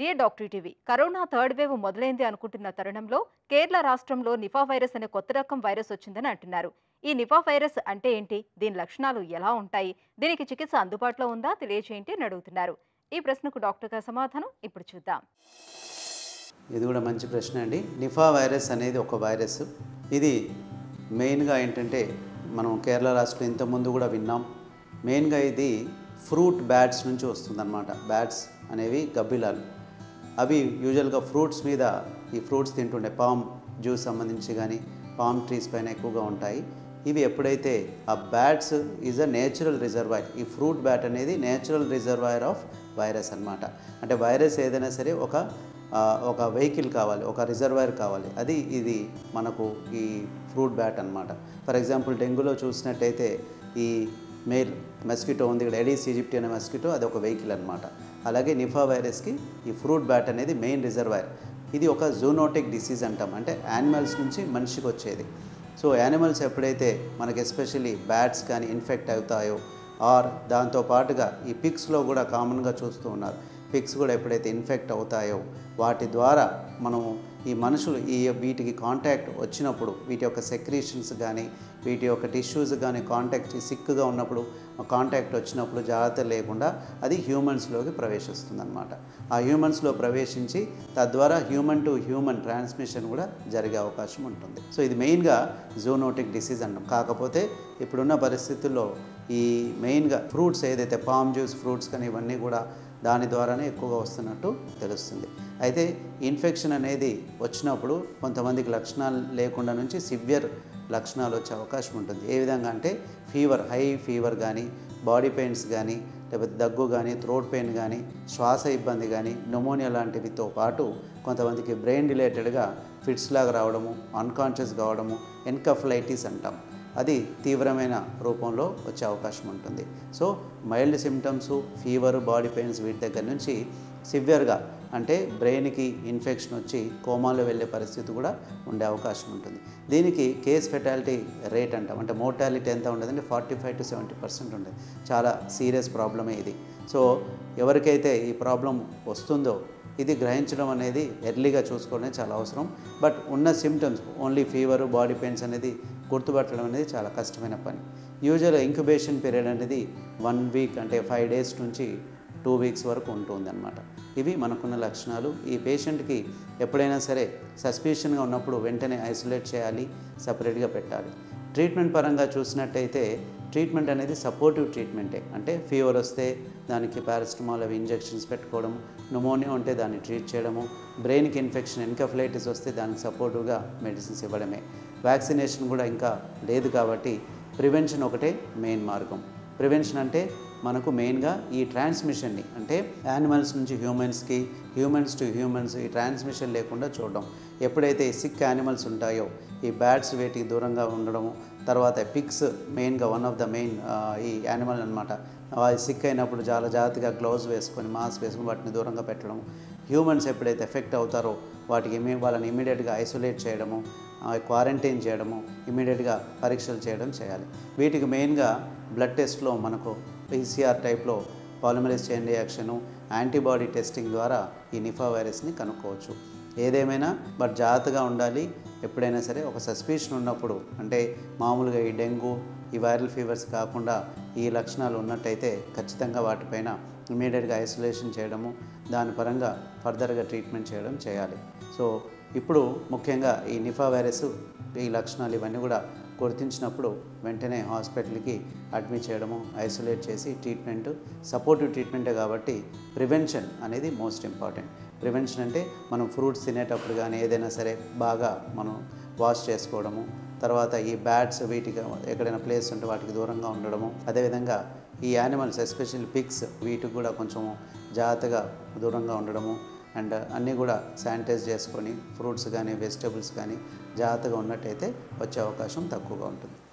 dear doctor TV corona third wave మొదలైంది అనుకుంటున్న తరుణంలో కేరళ రాష్ట్రంలో నిఫా వైరస్ అనే కొత్త రకం వైరస్ వచ్చిందని అంటున్నారు ఈ నిఫా వైరస్ అంటే ఏంటి దీని లక్షణాలు ఎలా ఉంటాయి దీనికి చికిత్స అందుబాటులో ఉందా తెలియజేయండి అని అడుగుతున్నారు ఈ ప్రశ్నకు డాక్టర్ గారి సమాధానం ఇప్పుడు చూద్దాం ఇది కూడా మంచి ప్రశ్న అండి నిఫా వైరస్ అనేది ఒక వైరస్ ఇది మెయిన్గా ఏంటంటే మనం కేరళ రాష్ట్రంలో ఇంతకుముందు కూడా విన్నాం మెయిన్గా ఇది ఫ్రూట్ బ్యాట్స్ నుంచి వస్తుందన్నమాట బ్యాట్స్ అనేవి గబ్బిలాలు అవి యూజువల్గా ఫ్రూట్స్ మీద ఈ ఫ్రూట్స్ తింటుండే పామ్ జ్యూస్ సంబంధించి కానీ పామ్ ట్రీస్ పైన ఎక్కువగా ఉంటాయి ఇవి ఎప్పుడైతే ఆ bats is a natural reservoir ఈ ఫ్రూట్ బ్యాట్ అనేది నేచురల్ రిజర్వాయర్ ఆఫ్ వైరస్ అన్నమాట అంటే వైరస్ ఏదైనా సరే ఒక ఆ, ఒక వెహికల్ కావాలి ఒక రిజర్వాయర్ కావాలి అది ఇది మనకు ఈ ఫ్రూట్ బ్యాట్ అన్నమాట ఫర్ ఎగ్జాంపుల్ డెంగ్యూలో చూసినట్టయితే ఈ మేల్ మస్కిటో ఉంది ఇక్కడ ఎడీస్ ఈజిప్టి అనే మస్కిటో అది ఒక వెహికల్ అనమాట అలాగే నిఫా వైరస్కి ఈ ఫ్రూట్ బ్యాట్ అనేది మెయిన్ రిజర్వాయర్ ఇది ఒక జూనోటిక్ డిసీజ్ అంటాం అంటే యానిమల్స్ నుంచి మనిషికి వచ్చేది సో యానిమల్స్ ఎప్పుడైతే మనకి ఎస్పెషల్లీ బ్యాట్స్ కానీ ఇన్ఫెక్ట్ అవుతాయో ఆర్ దాంతో పాటుగా ఈ పిక్స్లో కూడా కామన్గా చూస్తూ ఉన్నారు పిక్స్ కూడా ఎప్పుడైతే ఇన్ఫెక్ట్ అవుతాయో వాటి ద్వారా మనము ఈ మనుషులు ఈ వీటికి కాంటాక్ట్ వచ్చినప్పుడు వీటి యొక్క సెక్రీషన్స్ కానీ వీటి యొక్క టిష్యూస్ కానీ కాంటాక్ట్ సిక్గా ఉన్నప్పుడు కాంటాక్ట్ వచ్చినప్పుడు జాగ్రత్త లేకుండా అది హ్యూమన్స్లోకి ప్రవేశిస్తుంది అనమాట ఆ హ్యూమన్స్లో ప్రవేశించి తద్వారా హ్యూమన్ టు హ్యూమన్ ట్రాన్స్మిషన్ కూడా జరిగే అవకాశం ఉంటుంది సో ఇది మెయిన్గా జూనోటిక్ డిసీజ్ అంటాం కాకపోతే ఇప్పుడున్న పరిస్థితుల్లో ఈ మెయిన్గా ఫ్రూట్స్ ఏదైతే పామ్ జ్యూస్ ఫ్రూట్స్ కానీ ఇవన్నీ కూడా దాని ద్వారానే ఎక్కువగా వస్తున్నట్టు తెలుస్తుంది అయితే ఇన్ఫెక్షన్ అనేది వచ్చినప్పుడు కొంతమందికి లక్షణాలు లేకుండా నుంచి సివియర్ లక్షణాలు వచ్చే అవకాశం ఉంటుంది ఏ విధంగా అంటే ఫీవర్ హై ఫీవర్ కానీ బాడీ పెయిన్స్ కానీ లేకపోతే దగ్గు కానీ థ్రోట్ పెయిన్ కానీ శ్వాస ఇబ్బంది కానీ న్యూమోనియా లాంటివితో పాటు కొంతమందికి బ్రెయిన్ రిలేటెడ్గా ఫిట్స్ లాగా రావడము అన్కాన్షియస్ కావడము ఎన్కఫ్లైటిస్ అంటాం అది తీవ్రమైన రూపంలో వచ్చే అవకాశం ఉంటుంది so mild symptoms fever body pains వీటి దగ్గర నుంచి సివియర్గా అంటే బ్రెయిన్కి ఇన్ఫెక్షన్ వచ్చి కోమాలో వెళ్ళే పరిస్థితి కూడా ఉండే అవకాశం ఉంటుంది దీనికి కేస్ ఫెటాలిటీ రేట్ అంటాం అంటే మోర్టాలిటీ ఎంత ఉండదంటే forty five to seventy percent ఉండేది చాలా సీరియస్ ప్రాబ్లమే ఇది సో ఎవరికైతే ఈ ప్రాబ్లం వస్తుందో ఇది గ్రహించడం అనేది ఎర్లీగా చూసుకోవడం చాలా అవసరం బట్ ఉన్న symptoms only fever body pains అనేది గుర్తుపట్టడం అనేది చాలా కష్టమైన పని యూజువల్ ఇంక్యుబేషన్ పీరియడ్ అనేది వన్ వీక్ అంటే ఫైవ్ డేస్ నుంచి టూ వీక్స్ వరకు ఉంటుందన్నమాట ఇవి మనకున్న లక్షణాలు ఈ పేషెంట్కి ఎప్పుడైనా సరే సస్పిషన్గా ఉన్నప్పుడు వెంటనే ఐసోలేట్ చేయాలి సపరేట్గా పెట్టాలి ట్రీట్మెంట్ పరంగా చూసినట్టయితే ట్రీట్మెంట్ అనేది సపోర్టివ్ ట్రీట్మెంటే అంటే ఫీవర్ వస్తే దానికి పారాసిటమాల్ అవి ఇంజెక్షన్స్ పెట్టుకోవడం న్యూమోనియా ఉంటే దాన్ని ట్రీట్ చేయడము బ్రెయిన్కి ఇన్ఫెక్షన్ ఎన్కఫ్లైటిస్ వస్తే దానికి సపోర్టివ్గా మెడిసిన్స్ ఇవ్వడమే వ్యాక్సినేషన్ కూడా ఇంకా లేదు కాబట్టి ప్రివెన్షన్ ఒకటే మెయిన్ మార్గం ప్రివెన్షన్ అంటే మనకు మెయిన్గా ఈ ట్రాన్స్మిషన్ని అంటే యానిమల్స్ నుంచి హ్యూమన్స్కి హ్యూమన్స్ టు హ్యూమన్స్ ఈ ట్రాన్స్మిషన్ లేకుండా చూడడం ఎప్పుడైతే ఈ సిక్ యానిమల్స్ ఉంటాయో ఈ బ్యాట్స్ వేటికి దూరంగా ఉండడము తర్వాత పిక్స్ మెయిన్గా వన్ ఆఫ్ ద మెయిన్ ఈ యానిమల్ అనమాట అవి సిక్ అయినప్పుడు చాలా జాగ్రత్తగా గ్లౌజ్ వేసుకొని మాస్క్ వేసుకొని వాటిని దూరంగా పెట్టడం హ్యూమన్స్ ఎప్పుడైతే ఎఫెక్ట్ అవుతారో వాటికి ఇమీ వాళ్ళని ఇమీడియట్గా ఐసోలేట్ చేయడము క్వారంటైన్ చేయడము ఇమీడియట్గా పరీక్షలు చేయడం చేయాలి వీటికి మెయిన్గా బ్లడ్ టెస్ట్లో మనకు పీసీఆర్ టైప్లో polymerase chain reaction antibody testing ద్వారా ఈ నిఫా వైరస్ని కనుక్కోవచ్చు ఏదేమైనా బట్ జాగ్రత్తగా ఉండాలి ఎప్పుడైనా సరే ఒక సస్పిషన్ ఉన్నప్పుడు అంటే మామూలుగా ఈ డెంగ్యూ ఈ వైరల్ ఫీవర్స్ కాకుండా ఈ లక్షణాలు ఉన్నట్టయితే ఖచ్చితంగా వాటిపైన ఇమీడియట్గా ఐసోలేషన్ చేయడము దాని పరంగా ఫర్దర్గా ట్రీట్మెంట్ చేయడం చేయాలి సో ఇప్పుడు ముఖ్యంగా ఈ నిఫా వైరస్ ఈ లక్షణాలు ఇవన్నీ కూడా గుర్తించినప్పుడు వెంటనే హాస్పిటల్కి అడ్మిట్ చేయడము ఐసోలేట్ చేసి ట్రీట్మెంట్ సపోర్టివ్ ట్రీట్మెంటే కాబట్టి ప్రివెన్షన్ అనేది మోస్ట్ ఇంపార్టెంట్ ప్రివెన్షన్ అంటే మనం ఫ్రూట్స్ తినేటప్పుడు కానీ ఏదైనా సరే బాగా మనం వాష్ చేసుకోవడము తర్వాత ఈ బ్యాట్స్ వీటికి ఎక్కడైనా ప్లేస్ ఉంటే వాటికి దూరంగా ఉండడము అదేవిధంగా ఈ యానిమల్స్ ఎస్పెషల్లీ పిగ్స్ వీటికి కూడా కొంచెం జాగ్రత్తగా దూరంగా ఉండడము అండ్ అన్నీ కూడా శానిటైజ్ చేసుకొని ఫ్రూట్స్ కానీ వెజిటేబుల్స్ కానీ జాగ్రత్తగా ఉన్నట్టయితే వచ్చే అవకాశం తక్కువగా ఉంటుంది